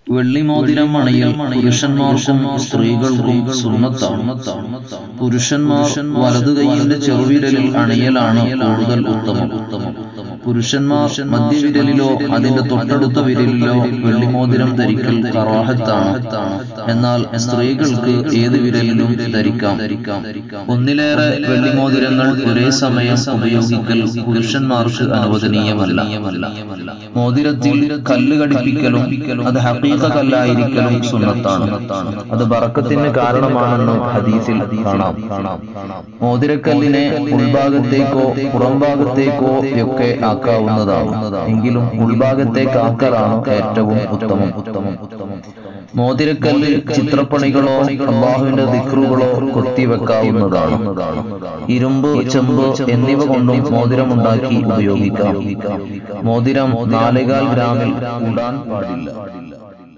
വെള്ളിമോതിരം അണിയൽ പുരുഷന്മാർക്കും സ്ത്രീകൾക്കും സുന്നത്താണ് പുരുഷന്മാർ വലതു കൈയിന്റെ ചെറുവിരലിൽ അണിയലാണ് കൂടുതൽ ഉത്തമം പുരുഷന്മാർ മധ്യവിരലിലോ അതിന്റെ തൊട്ടടുത്ത വിരലിലോ വെള്ളിമോതിരം ധരിക്കൽ കറാഹത്താണ് എന്നാൽ സ്ത്രീകൾക്ക് ഏത് വിരലിലും ധരിക്കാം ഒന്നിലേറെ വെള്ളിമോതിരങ്ങൾ ഒരേ സമയം ഉപയോഗിക്കൽ പുരുഷന്മാർക്ക് അനുവദനീയമല്ല മോതിരത്തിൽ കല്ല് ഘടിപ്പിക്കലും അത് ഹക്കീക കല്ലായിരിക്കലും സുന്നത്താണ് അത് ബറക്കത്തിന് കാരണമാണെന്ന് ഹദീസിൽ കാണാം മോതിരക്കല്ലിനെ ഉൾഭാഗത്തേക്കോ പുറംഭാഗത്തേക്കോ ഒക്കെ ആക്കാവുന്നതാണ് എങ്കിലും ഉൾഭാഗത്തേക്ക് ആക്കലാണ് ഏറ്റവും ഉത്തമം ഉത്തമം ഉത്തമം മോതിരക്കല്ല് ചിത്രപ്പണികളോ അള്ളാഹുവിന്റെ ദിക്റുകളോ കൊത്തിവെക്കാവുന്നതാണ് ഇരുമ്പ് ചെമ്പ് എന്നിവ കൊണ്ടും മോതിരമുണ്ടാക്കി ഉപയോഗിക്കാം മോതിരം നാലേകാൽ ഗ്രാമിൽ കൂടാൻ പാടില്ല